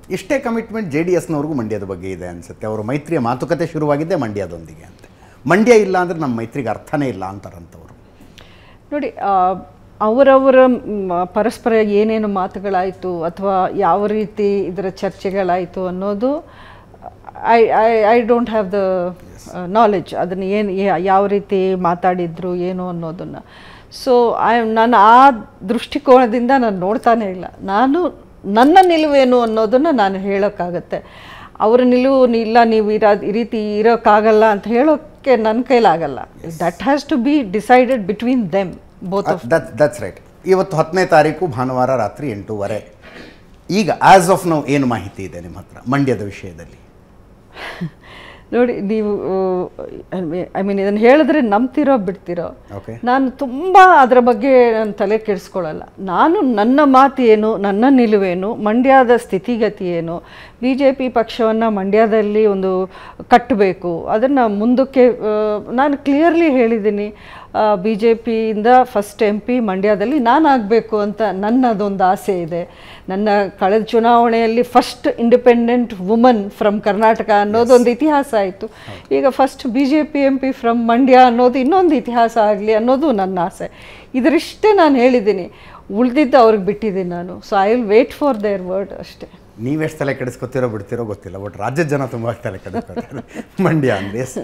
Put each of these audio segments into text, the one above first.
ಇಷ್ಟೇ commitment J D ಎಸ್ನವ್ರಿಗೂ ಮಂಡ್ಯದ ಬಗ್ಗೆ ಇದೆ ಅನಿಸುತ್ತೆ ಅವರು ಮೈತ್ರಿಯ ಮಾತುಕತೆ ಶುರುವಾಗಿದ್ದೇ ಮಂಡ್ಯದೊಂದಿಗೆ ಅಂತ ಮಂಡ್ಯ ಇಲ್ಲ ಅಂದರೆ ನಮ್ಮ ಮೈತ್ರಿಗೆ ಅರ್ಥನೇ ಇಲ್ಲ ಅಂತಾರಂತವರು ನೋಡಿ ಆ, ಅವರವರ ಮ್, ಪರಸ್ಪರ ಏನೇನು ಮಾತುಗಳಾಯಿತು ಅಥವಾ ಯಾವ ರೀತಿ ಇದರ ಚರ್ಚೆಗಳಾಯಿತು ಅನ್ನೋದು I I I don't have the knowledge ಅದನ್ನು ಏನು ಯಾವ ರೀತಿ ಮಾತಾಡಿದ್ರು ಏನು ಅನ್ನೋದನ್ನು ಸೊ ಐ ನಾನು ಆ ದೃಷ್ಟಿಕೋನದಿಂದ ನಾನು ನೋಡ್ತಾನೆ ಇಲ್ಲ ನಾನು ನನ್ನ ನಿಲುವೇನು ಅನ್ನೋದನ್ನು ನಾನು ಹೇಳೋಕ್ಕಾಗತ್ತೆ ಅವರ ನಿಲುವು ನಿ- ಇಲ್ಲ ನೀವು ಇರೋ ಈ ರೀತಿ ಇರೋಕ್ಕಾಗಲ್ಲ ಅಂತ ಹೇಳೋಕ್ಕೆ ನನ್ನ ಕೈಲಾಗಲ್ಲ that has to be decided between them both of that that's right ಇವತ್ತು ಹತ್ತನೇ ತಾರೀಕು ಭಾನುವಾರ ರಾತ್ರಿ ಎಂಟೂವರೆ ಈಗ ಆ್ಯಸ್ ಆಫ್ ನೌ ಏನು ಮಾಹಿತಿ ಇದೆ ನಿಮ್ಮ ಹತ್ರ ಮಂಡ್ಯದ ವಿಷಯದಲ್ಲಿ ನೋಡಿ ನೀವು ಐ ಮೀನ್ ಇದನ್ನು ಹೇಳಿದ್ರೆ ನಂಬ್ತಿರೋ ಬಿಡ್ತಿರೋ ಓಕೆ ನಾನು ತುಂಬ ಅದರ ಬಗ್ಗೆ ನಾನು ತಲೆ ಕೆಡಿಸ್ಕೊಳ್ಳಲ್ಲ ನಾನು ನನ್ನ ಮಾತು ಏನು ನನ್ನ ನಿಲುವೇನು ಮಂಡ್ಯದ ಸ್ಥಿತಿಗತಿ ಏನು ಬಿ ಜೆ ಪಿ ಪಕ್ಷವನ್ನು ಮಂಡ್ಯದಲ್ಲಿ ಒಂದು ಕಟ್ಟಬೇಕು ಅದನ್ನು ಮುಂದಕ್ಕೆ ಆ, ನಾನು ಕ್ಲಿಯರ್ಲಿ ಹೇಳಿದ್ದೀನಿ ಬಿ ಜೆ ಪಿಯಿಂದ ಫಸ್ಟ್ ಎಂ ಪಿ ಮಂಡ್ಯದಲ್ಲಿ ನಾನು ಆಗಬೇಕು ಅಂತ ನನ್ನದೊಂದು ಆಸೆ ಇದೆ ನನ್ನ ಕಳೆದ ಚುನಾವಣೆಯಲ್ಲಿ first independent woman from Karnataka ಅನ್ನೋದೊಂದು ಇತಿಹಾಸ ಆಯಿತು ಈಗ first B J P M P from Mandya ಅನ್ನೋದು ಇನ್ನೊಂದು ಇತಿಹಾಸ ಆಗಲಿ ಅನ್ನೋದು ನನ್ನ ಆಸೆ ಇದರಿಷ್ಟೇ ನಾನು ಹೇಳಿದ್ದೀನಿ ಉಳಿದಿದ್ದು ಅವ್ರಿಗೆ ಬಿಟ್ಟಿದ್ದೀನಿ ನಾನು so I will wait for their word ಅಷ್ಟೇ ನೀವೆಷ್ಟು ತಲೆ ಕೆಡಿಸ್ಕೊತಿರೋ ಬಿಡ್ತಿರೋ ಗೊತ್ತಿಲ್ಲ ಬಟ್ ರಾಜ್ಯದ ಜನ ತುಂಬ ತಲೆ ಕೆಡಿಸ್ಕೊತಾರೆ ಮಂಡ್ಯ ಅಂದರೆ ಎಸ್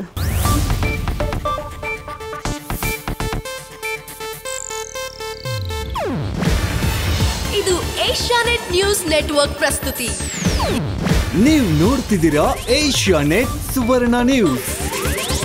ಇದು ಏಷ್ಯಾನೆಟ್ ನ್ಯೂಸ್ ನೆಟ್ವರ್ಕ್ ಪ್ರಸ್ತುತಿ ನೀವು ನೋಡ್ತಿದ್ದೀರಾ ಏಷ್ಯಾ ನೆಟ್ ಸುವರ್ಣ ನ್ಯೂಸ್